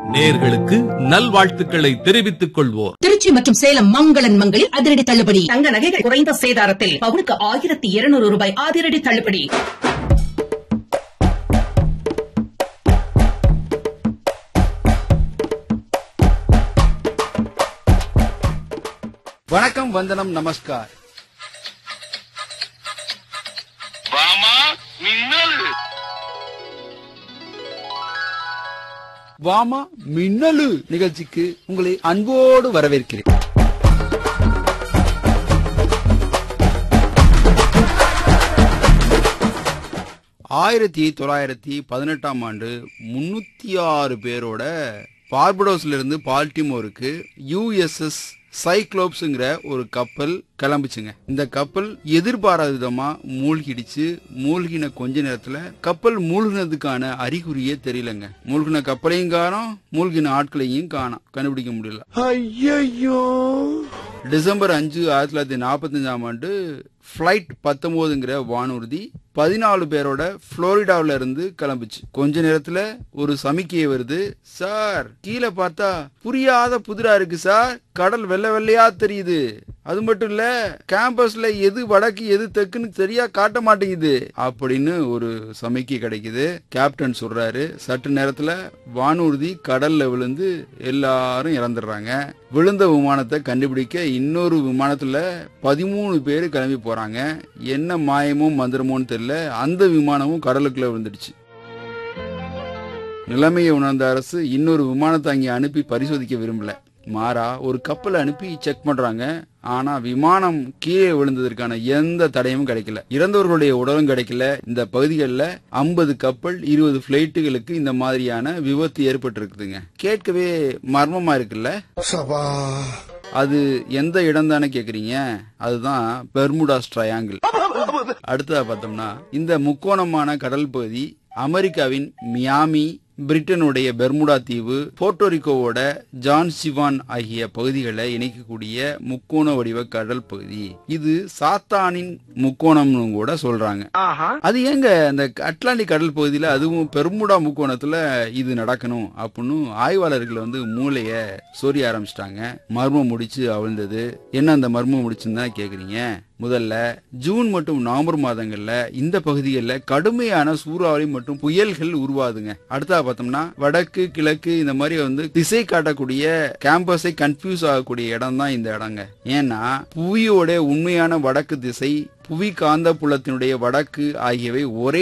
நேர்களுக்கு நல்வாழ்த்துக்களை தெரிவித்துக் கொள்வோர் திருச்சி மற்றும் சேலம் மங்களன் மங்களில் அதிரடி தள்ளுபடி தங்க நகைகள் குறைந்த சேதாரத்தில் பவுனுக்கு ஆயிரத்தி இருநூறு ரூபாய் அதிரடி தள்ளுபடி வணக்கம் வந்தனம் நமஸ்கார் வாமா மின்னல் வாமா மின்னலு நிகழ்ச்சிக்கு உங்களை அன்போடு வரவேற்கிறேன் ஆயிரத்தி தொள்ளாயிரத்தி பதினெட்டாம் ஆண்டு முன்னூத்தி ஆறு பேரோட பார்படோஸ்ல இருந்து பால்டிமோருக்கு யுஎஸ்எஸ் சைக்ளோப்ஸுங்கிற ஒரு கப்பல் கிளம்புச்சுங்க இந்த கப்பல் எதிர்பாராத விதமா மூழ்கிடுச்சு மூழ்கின கொஞ்ச நேரத்துல கப்பல் மூழ்கினதுக்கான அறிகுறியே தெரியலங்க மூழ்கின கப்பலையும் காணோம் மூழ்கின ஆட்களையும் காணோம் கண்டுபிடிக்க முடியல டிசம்பர் அஞ்சு ஆயிரத்தி தொள்ளாயிரத்தி நாற்பத்தஞ்சாம் ஆண்டு ஃப்ளைட் பத்தொன்பதுங்கிற வானூர்தி பதினாலு பேரோட புளோரிடாவில இருந்து கிளம்புச்சு கொஞ்ச நேரத்துல ஒரு சமிக்கையை வருது சார் கீழே பார்த்தா புரியாத புதிரா இருக்கு சார் கடல் வெள்ளை வெள்ளையா தெரியுது அது மட்டும் இல்ல கேம்பஸ்ல எது வடக்கு எது தெக்குன்னு சரியா காட்ட மாட்டேங்குது அப்படின்னு ஒரு சமிக்கை கிடைக்குது கேப்டன் சொல்றாரு சற்று நேரத்துல வானூர்தி கடல்ல விழுந்து எல்லாரும் இறந்துடுறாங்க விழுந்த விமானத்தை கண்டுபிடிக்க இன்னொரு விமானத்துல பதிமூணு பேர் கிளம்பி போறாங்க என்ன மாயமோ மந்திரமோன்னு தெரியல அந்த விமானமும் கடலுக்குள்ள விழுந்துடுச்சு நிலைமையை உணர்ந்த அரசு இன்னொரு விமானத்தை அங்கே அனுப்பி பரிசோதிக்க விரும்பல மாறா ஒரு கப்பலை அனுப்பி செக் பண்றாங்க ஆனா விமானம் கீழே விழுந்ததற்கான எந்த தடையும் கிடைக்கல இறந்தவர்களுடைய உடலும் கிடைக்கல இந்த பகுதிகளில் ஐம்பது கப்பல் இருபது பிளைட்டுகளுக்கு இந்த மாதிரியான விபத்து ஏற்பட்டிருக்குதுங்க கேட்கவே மர்மமா இருக்குல்ல அது எந்த இடம் தானே கேக்குறீங்க அதுதான் பெர்முடாஸ் ட்ரையாங்கிள் அடுத்ததா பார்த்தோம்னா இந்த முக்கோணமான கடல் பகுதி அமெரிக்காவின் மியாமி பிரிட்டனுடைய பெர்முடா தீவு போர்ட்டோரிக்கோவோட ஜான் சிவான் ஆகிய பகுதிகளை இணைக்கக்கூடிய முக்கோண வடிவ கடல் பகுதி இது சாத்தானின் முக்கோணம்னு கூட சொல்றாங்க அது ஏங்க அந்த அட்லாண்டிக் கடல் பகுதியில அதுவும் பெர்முடா முக்கோணத்துல இது நடக்கணும் அப்படின்னு ஆய்வாளர்கள் வந்து மூளைய சொரிய ஆரம்பிச்சிட்டாங்க மர்மம் முடிச்சு அவிழ்ந்தது என்ன அந்த மர்மம் முடிச்சுன்னு தான் கேக்குறீங்க முதல்ல ஜூன் மற்றும் நவம்பர் மாதங்கள்ல இந்த பகுதிகளில் கடுமையான சூறாவளி மற்றும் புயல்கள் உருவாதுங்க அடுத்தா பார்த்தோம்னா வடக்கு கிழக்கு இந்த மாதிரி வந்து திசை காட்டக்கூடிய கேம்பஸை கன்ஃபியூஸ் ஆகக்கூடிய இடம் தான் இந்த இடங்க ஏன்னா புவியோட உண்மையான வடக்கு திசை புவி காந்த புலத்தினுடைய வடக்கு ஆகியவை ஒரே